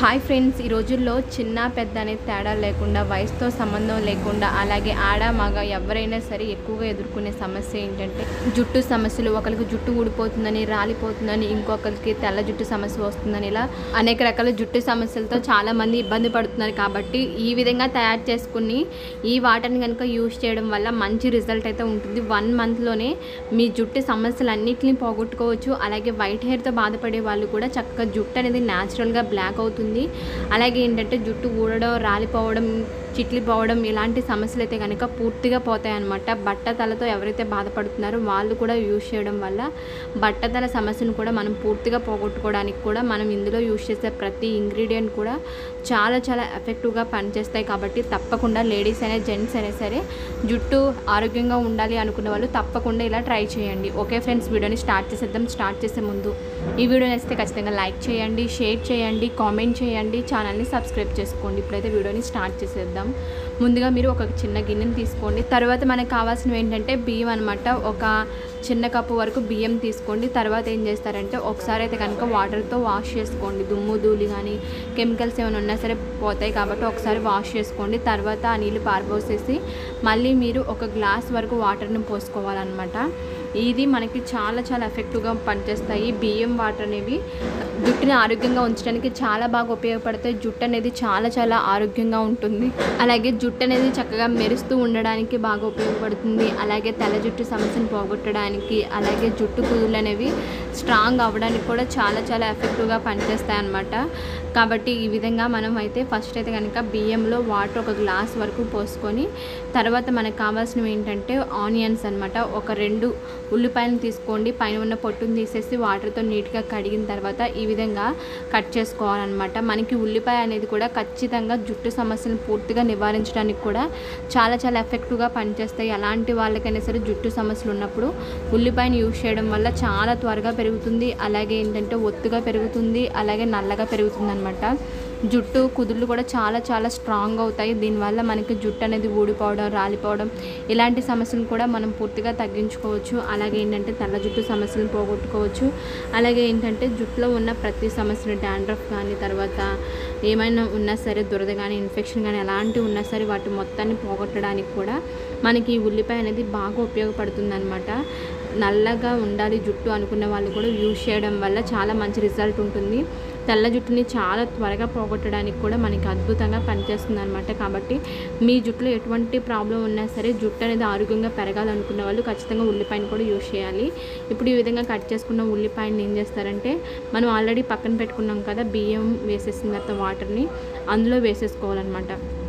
hi friends ఈ రోజుల్లో చిన్న పెద్ద అనే తేడా లేకుండా వయసుతో సంబంధం లేకుండా అలాగే ఆడ మగ ఎవరైనా సరే ఎక్కువగా ఎదుర్కొనే సమస్య ఏంటంటే జుట్టు సమస్యలు ఒకరికి జుట్టు ఊడిపోతుందని రాలిపోతుందని ఇంకొకరికి తెల్ల జుట్టు సమస్య వస్తుందని ఇలా అనేక రకాల జుట్టు సమస్యలతో చాలా మంది ఇబ్బంది పడుతున్నారు కాబట్టి ఈ విధంగా తయారు చేసుకుని ఈ వాటర్ని కనుక యూజ్ చేయడం వల్ల మంచి రిజల్ట్ అయితే ఉంటుంది వన్ మంత్లోనే మీ జుట్టు సమస్యలన్నింటినీ పోగొట్టుకోవచ్చు అలాగే వైట్ హెయిర్తో బాధపడే వాళ్ళు కూడా చక్కగా జుట్టు అనేది న్యాచురల్గా బ్లాక్ అవుతుంది అలాగే ఏంటంటే జుట్టు ఊడడం రాలిపోవడం చిట్లిపోవడం ఇలాంటి సమస్యలు అయితే కనుక పూర్తిగా పోతాయి అన్నమాట బట్టతలతో ఎవరైతే బాధపడుతున్నారో వాళ్ళు కూడా యూజ్ చేయడం వల్ల బట్టతల సమస్యను కూడా మనం పూర్తిగా పోగొట్టుకోవడానికి కూడా మనం ఇందులో యూజ్ చేసే ప్రతి ఇంగ్రీడియంట్ కూడా చాలా చాలా ఎఫెక్టివ్గా పనిచేస్తాయి కాబట్టి తప్పకుండా లేడీస్ అయినా జెంట్స్ అయినా సరే జుట్టు ఆరోగ్యంగా ఉండాలి అనుకున్న వాళ్ళు తప్పకుండా ఇలా ట్రై చేయండి ఓకే ఫ్రెండ్స్ వీడియోని స్టార్ట్ చేసేద్దాం స్టార్ట్ చేసే ముందు ఈ వీడియో నచ్చితే ఖచ్చితంగా లైక్ చేయండి షేర్ చేయండి కామెంట్ చేయండి ఛానల్ని సబ్స్క్రైబ్ చేసుకోండి ఇప్పుడైతే వీడియోని స్టార్ట్ చేసేద్దాం ముందుగా మీరు ఒక చిన్న గిన్నెని తీసుకోండి తర్వాత మనకు కావాల్సినవి ఏంటంటే బియ్యం అనమాట ఒక చిన్న కప్పు వరకు బియ్యం తీసుకోండి తర్వాత ఏం చేస్తారంటే ఒకసారి అయితే కనుక వాటర్తో వాష్ చేసుకోండి దుమ్ము ధూళి కానీ కెమికల్స్ ఏమైనా ఉన్నా సరే పోతాయి కాబట్టి ఒకసారి వాష్ చేసుకోండి తర్వాత ఆ నీళ్ళు పారబోసేసి మళ్ళీ మీరు ఒక గ్లాస్ వరకు వాటర్ని పోసుకోవాలన్నమాట ఇది మనకి చాలా చాలా ఎఫెక్టివ్గా పనిచేస్తాయి బియ్యం వాటర్ అనేవి జుట్టుని ఆరోగ్యంగా ఉంచడానికి చాలా బాగా ఉపయోగపడతాయి జుట్టు అనేది చాలా చాలా ఆరోగ్యంగా ఉంటుంది అలాగే జుట్టు అనేది చక్కగా మెరుస్తూ ఉండడానికి బాగా ఉపయోగపడుతుంది అలాగే తెల్ల జుట్టు సమస్యను పోగొట్టడానికి అలాగే జుట్టు కుదులు అనేవి స్ట్రాంగ్ అవ్వడానికి కూడా చాలా చాలా ఎఫెక్టివ్గా పనిచేస్తాయి అన్నమాట కాబట్టి ఈ విధంగా మనం అయితే ఫస్ట్ అయితే కనుక బియ్యంలో వాటర్ ఒక గ్లాస్ వరకు పోసుకొని తర్వాత మనకు కావాల్సినవి ఏంటంటే ఆనియన్స్ అనమాట ఒక రెండు ఉల్లిపాయలను తీసుకోండి పైన ఉన్న పొట్టును తీసేసి వాటర్తో నీట్గా కడిగిన తర్వాత ఈ విధంగా కట్ చేసుకోవాలన్నమాట మనకి ఉల్లిపాయ అనేది కూడా ఖచ్చితంగా జుట్టు సమస్యలను పూర్తిగా నివారించడానికి కూడా చాలా చాలా ఎఫెక్టివ్గా పనిచేస్తాయి అలాంటి వాళ్ళకైనా సరే జుట్టు సమస్యలు ఉన్నప్పుడు ఉల్లిపాయను యూజ్ చేయడం వల్ల చాలా త్వరగా పెరుగుతుంది అలాగే ఏంటంటే ఒత్తుగా పెరుగుతుంది అలాగే నల్లగా పెరుగుతుంది అనమాట జుట్టు కుదుళ్ళు కూడా చాలా చాలా స్ట్రాంగ్ అవుతాయి దీనివల్ల మనకి జుట్టు అనేది ఊడిపోవడం రాలిపోవడం ఇలాంటి సమస్యలను కూడా మనం పూర్తిగా తగ్గించుకోవచ్చు అలాగే ఏంటంటే తెల్ల జుట్టు సమస్యలను పోగొట్టుకోవచ్చు అలాగే ఏంటంటే జుట్టులో ఉన్న ప్రతి సమస్యను డాండ్రఫ్ కానీ తర్వాత ఏమైనా ఉన్నా సరే దురద కానీ ఇన్ఫెక్షన్ కానీ ఎలాంటివి ఉన్నా సరే వాటి మొత్తాన్ని పోగొట్టడానికి కూడా మనకి ఈ ఉల్లిపాయ అనేది బాగా ఉపయోగపడుతుంది అనమాట నల్లగా ఉండాలి జుట్టు అనుకున్న వాళ్ళు కూడా యూజ్ చేయడం వల్ల చాలా మంచి రిజల్ట్ ఉంటుంది తెల్ల జుట్టుని చాలా త్వరగా పోగొట్టడానికి కూడా మనకి అద్భుతంగా పనిచేస్తుంది అనమాట కాబట్టి మీ జుట్టులో ఎటువంటి ప్రాబ్లం ఉన్నా సరే జుట్టు అనేది ఆరోగ్యంగా పెరగాలనుకున్న వాళ్ళు ఖచ్చితంగా ఉల్లిపాయను కూడా యూజ్ చేయాలి ఇప్పుడు ఈ విధంగా కట్ చేసుకున్న ఉల్లిపాయని ఏం చేస్తారంటే మనం ఆల్రెడీ పక్కన పెట్టుకున్నాం కదా బియ్యం వేసేసిన తర్వాత వాటర్ని అందులో వేసేసుకోవాలన్నమాట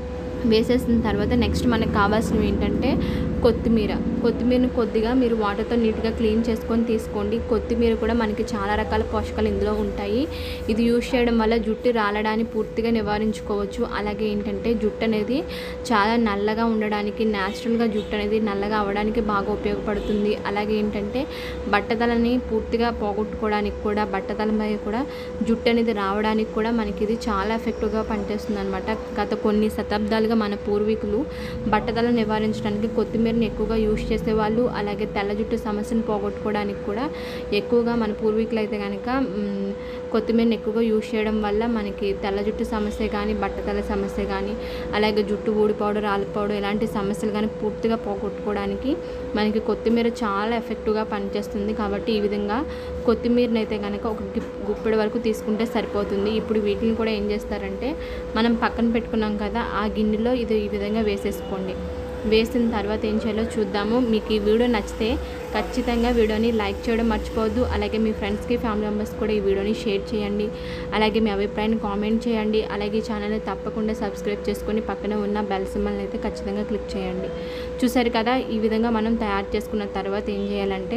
వేసేసిన తర్వాత నెక్స్ట్ మనకు కావాల్సినవి ఏంటంటే కొత్తిమీర కొత్తిమీరని కొద్దిగా మీరు వాటర్తో నీట్గా క్లీన్ చేసుకొని తీసుకోండి కొత్తిమీర కూడా మనకి చాలా రకాల పోషకాలు ఇందులో ఉంటాయి ఇది యూజ్ చేయడం వల్ల జుట్టు రాలడాన్ని పూర్తిగా నివారించుకోవచ్చు అలాగే ఏంటంటే జుట్టు అనేది చాలా నల్లగా ఉండడానికి న్యాచురల్గా జుట్టు అనేది నల్లగా అవ్వడానికి బాగా ఉపయోగపడుతుంది అలాగే ఏంటంటే బట్టతలని పూర్తిగా పోగొట్టుకోవడానికి కూడా బట్టతల మీద కూడా జుట్టు అనేది రావడానికి కూడా మనకి ఇది చాలా ఎఫెక్టివ్గా పనిచేస్తుంది అనమాట గత కొన్ని శతాబ్దాలుగా మన పూర్వీకులు బట్టతల నివారించడానికి కొత్తిమీరని ఎక్కువగా యూజ్ చేసేవాళ్ళు అలాగే తెల్ల జుట్టు సమస్యను పోగొట్టుకోవడానికి కూడా ఎక్కువగా మన పూర్వీకులు అయితే కనుక మ్, కొత్తిమీరని ఎక్కువగా యూజ్ చేయడం వల్ల మనకి తెల్ల జుట్టు సమస్య కానీ బట్టతల సమస్య కానీ అలాగే జుట్టు ఊడిపోవడం రాలిపోవడం ఇలాంటి సమస్యలు కానీ పూర్తిగా పోగొట్టుకోవడానికి మనకి కొత్తిమీర చాలా ఎఫెక్టివ్గా పనిచేస్తుంది కాబట్టి ఈ విధంగా కొత్తిమీరని అయితే కనుక ఒక గిప్ గుప్పెడు వరకు తీసుకుంటే సరిపోతుంది ఇప్పుడు వీటిని కూడా ఏం చేస్తారంటే మనం పక్కన పెట్టుకున్నాం కదా ఆ గిన్నెలో ఇది ఈ విధంగా వేసేసుకోండి వేసిన తర్వాత ఏం చేయాలో చూద్దాము మీకు ఈ వీడియో నచ్చితే ఖచ్చితంగా వీడియోని లైక్ చేయడం మర్చిపోవద్దు అలాగే మీ ఫ్రెండ్స్కి ఫ్యామిలీ మెంబర్స్ కూడా ఈ వీడియోని షేర్ చేయండి అలాగే మీ అభిప్రాయాన్ని కామెంట్ చేయండి అలాగే ఈ ఛానల్ని తప్పకుండా సబ్స్క్రైబ్ చేసుకొని పక్కన ఉన్న బెల్ సింబల్ని అయితే ఖచ్చితంగా క్లిక్ చేయండి చూసారు కదా ఈ విధంగా మనం తయారు చేసుకున్న తర్వాత ఏం చేయాలంటే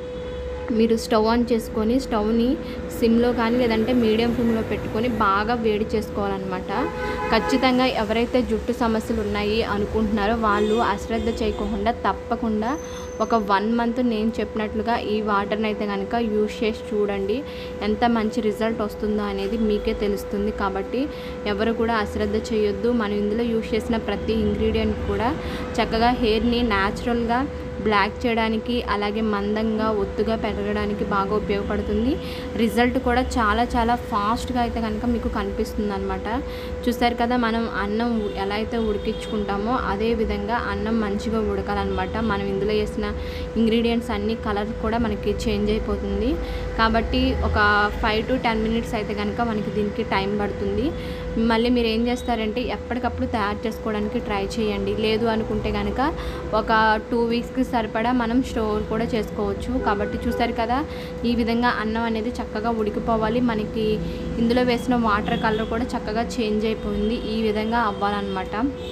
మీరు స్టవ్ ఆన్ చేసుకొని స్టవ్ని సిమ్లో కానీ లేదంటే మీడియం ఫ్లేమ్లో పెట్టుకొని బాగా వేడి చేసుకోవాలన్నమాట ఖచ్చితంగా ఎవరైతే జుట్టు సమస్యలు ఉన్నాయి అనుకుంటున్నారో వాళ్ళు అశ్రద్ధ చేయకుండా తప్పకుండా ఒక వన్ మంత్ నేను చెప్పినట్లుగా ఈ వాటర్ని అయితే కనుక యూజ్ చేసి చూడండి ఎంత మంచి రిజల్ట్ వస్తుందో అనేది మీకే తెలుస్తుంది కాబట్టి ఎవరు కూడా అశ్రద్ధ చేయొద్దు మనం ఇందులో యూజ్ చేసిన ప్రతి ఇంగ్రీడియంట్ కూడా చక్కగా హెయిర్ని న్యాచురల్గా బ్లాక్ చేయడానికి అలాగే మందంగా ఒత్తుగా పెరగడానికి బాగా ఉపయోగపడుతుంది రిజల్ట్ కూడా చాలా చాలా ఫాస్ట్గా అయితే కనుక మీకు కనిపిస్తుంది అనమాట చూసారు కదా మనం అన్నం ఉ- ఎలా అయితే ఉడికించుకుంటామో అదే విధంగా అన్నం మంచిగా ఉడకాలన్నమాట మనం ఇందులో వేసిన ఇంగ్రీడియంట్స్ అన్ని కలర్ కూడా మనకి చేంజ్ అయిపోతుంది కాబట్టి ఒక ఫైవ్ టు టెన్ మినిట్స్ అయితే కనుక మనకి దీనికి టైం పడుతుంది మళ్ళీ మీరు ఏం చేస్తారంటే ఎప్పటికప్పుడు తయారు చేసుకోవడానికి ట్రై చేయండి లేదు అనుకుంటే కనుక ఒక టూ వీక్స్కి సరిపడా మనం స్టోర్ కూడా చేసుకోవచ్చు కాబట్టి చూసారు కదా ఈ విధంగా అన్నం అనేది చక్కగా ఉడికిపోవాలి మనకి ఇందులో వేసిన వాటర్ కలర్ కూడా చక్కగా చేంజ్ అయిపోయింది ఈ విధంగా అవ్వాలన్నమాట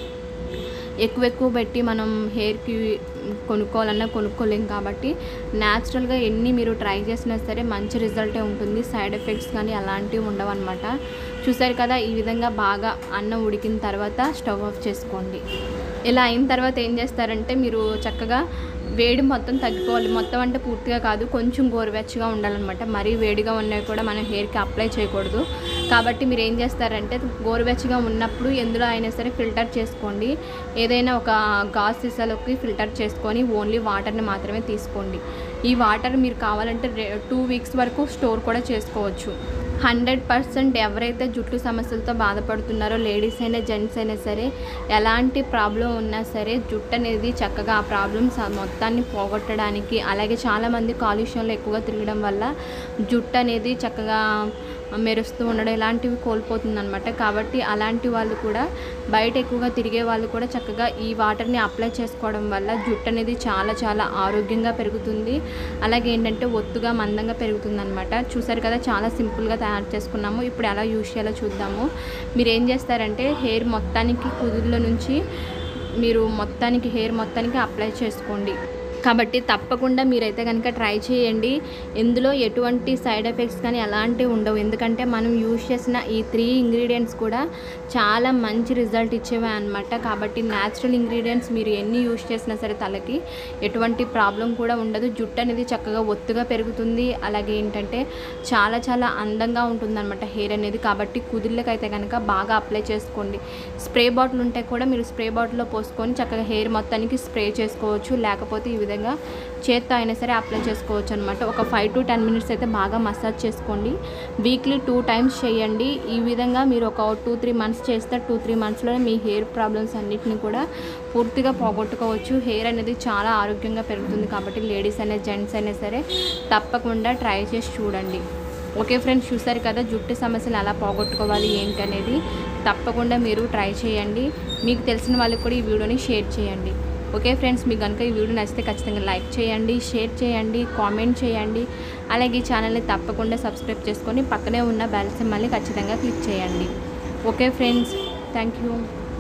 ఎక్కువ ఎక్కువ పెట్టి మనం హెయిర్కి కొనుక్కోవాలన్నా కొనుక్కోలేం కాబట్టి న్యాచురల్గా ఎన్ని మీరు ట్రై చేసినా సరే మంచి రిజల్టే ఉంటుంది సైడ్ ఎఫెక్ట్స్ కానీ అలాంటివి ఉండవు అనమాట చూసారు కదా ఈ విధంగా బాగా అన్నం ఉడికిన తర్వాత స్టవ్ ఆఫ్ చేసుకోండి ఇలా అయిన తర్వాత ఏం చేస్తారంటే మీరు చక్కగా వేడి మొత్తం తగ్గిపోవాలి మొత్తం అంటే పూర్తిగా కాదు కొంచెం గోరువెచ్చగా ఉండాలన్నమాట మరీ వేడిగా ఉన్నవి కూడా మనం హెయిర్కి అప్లై చేయకూడదు కాబట్టి మీరు ఏం చేస్తారంటే గోరువెచ్చగా ఉన్నప్పుడు ఎందులో అయినా సరే ఫిల్టర్ చేసుకోండి ఏదైనా ఒక గాజు సీసాలోకి ఫిల్టర్ చేసుకొని ఓన్లీ వాటర్ని మాత్రమే తీసుకోండి ఈ వాటర్ మీరు కావాలంటే టూ వీక్స్ వరకు స్టోర్ కూడా చేసుకోవచ్చు హండ్రెడ్ పర్సెంట్ ఎవరైతే జుట్టు సమస్యలతో బాధపడుతున్నారో లేడీస్ అయినా జెంట్స్ అయినా సరే ఎలాంటి ప్రాబ్లం ఉన్నా సరే జుట్టు అనేది చక్కగా ఆ ప్రాబ్లమ్స్ మొత్తాన్ని పోగొట్టడానికి అలాగే చాలామంది కాలుష్యంలో ఎక్కువగా తిరగడం వల్ల జుట్టు అనేది చక్కగా మెరుస్తూ ఉండడం ఇలాంటివి కోల్పోతుందన్నమాట కాబట్టి అలాంటి వాళ్ళు కూడా బయట ఎక్కువగా తిరిగే వాళ్ళు కూడా చక్కగా ఈ వాటర్ని అప్లై చేసుకోవడం వల్ల జుట్టు అనేది చాలా చాలా ఆరోగ్యంగా పెరుగుతుంది అలాగే ఏంటంటే ఒత్తుగా మందంగా పెరుగుతుంది అనమాట చూసారు కదా చాలా సింపుల్గా తయారు చేసుకున్నాము ఇప్పుడు ఎలా యూజ్ చేయాలో చూద్దాము మీరు ఏం చేస్తారంటే హెయిర్ మొత్తానికి కుదురులో నుంచి మీరు మొత్తానికి హెయిర్ మొత్తానికి అప్లై చేసుకోండి కాబట్టి తప్పకుండా మీరైతే కనుక ట్రై చేయండి ఇందులో ఎటువంటి సైడ్ ఎఫెక్ట్స్ కానీ ఎలాంటివి ఉండవు ఎందుకంటే మనం యూజ్ చేసిన ఈ త్రీ ఇంగ్రీడియంట్స్ కూడా చాలా మంచి రిజల్ట్ ఇచ్చేవే అనమాట కాబట్టి న్యాచురల్ ఇంగ్రీడియంట్స్ మీరు ఎన్ని యూజ్ చేసినా సరే తలకి ఎటువంటి ప్రాబ్లం కూడా ఉండదు జుట్టు అనేది చక్కగా ఒత్తుగా పెరుగుతుంది అలాగే ఏంటంటే చాలా చాలా అందంగా ఉంటుందన్నమాట హెయిర్ అనేది కాబట్టి కుదిర్లకైతే కనుక బాగా అప్లై చేసుకోండి స్ప్రే బాటిల్ ఉంటే కూడా మీరు స్ప్రే బాటిల్లో పోసుకొని చక్కగా హెయిర్ మొత్తానికి స్ప్రే చేసుకోవచ్చు లేకపోతే ఈ విధంగా చేత్తో అయినా సరే అప్లై చేసుకోవచ్చు అనమాట ఒక ఫైవ్ టు టెన్ మినిట్స్ అయితే బాగా మసాజ్ చేసుకోండి వీక్లీ టూ టైమ్స్ చేయండి ఈ విధంగా మీరు ఒక టూ త్రీ మంత్స్ చేస్తే టూ త్రీ మంత్స్లోనే మీ హెయిర్ ప్రాబ్లమ్స్ అన్నిటిని కూడా పూర్తిగా పోగొట్టుకోవచ్చు హెయిర్ అనేది చాలా ఆరోగ్యంగా పెరుగుతుంది కాబట్టి లేడీస్ అయినా జెంట్స్ అయినా సరే తప్పకుండా ట్రై చేసి చూడండి ఓకే ఫ్రెండ్స్ చూసారు కదా జుట్టు సమస్యలు ఎలా పోగొట్టుకోవాలి ఏంటి అనేది తప్పకుండా మీరు ట్రై చేయండి మీకు తెలిసిన వాళ్ళకి కూడా ఈ వీడియోని షేర్ చేయండి ఓకే ఫ్రెండ్స్ మీకు కనుక ఈ వీడియో నచ్చితే ఖచ్చితంగా లైక్ చేయండి షేర్ చేయండి కామెంట్ చేయండి అలాగే ఈ ఛానల్ని తప్పకుండా సబ్స్క్రైబ్ చేసుకొని పక్కనే ఉన్న బెల్ సింబల్ని ఖచ్చితంగా క్లిక్ చేయండి ఓకే ఫ్రెండ్స్ థ్యాంక్ యూ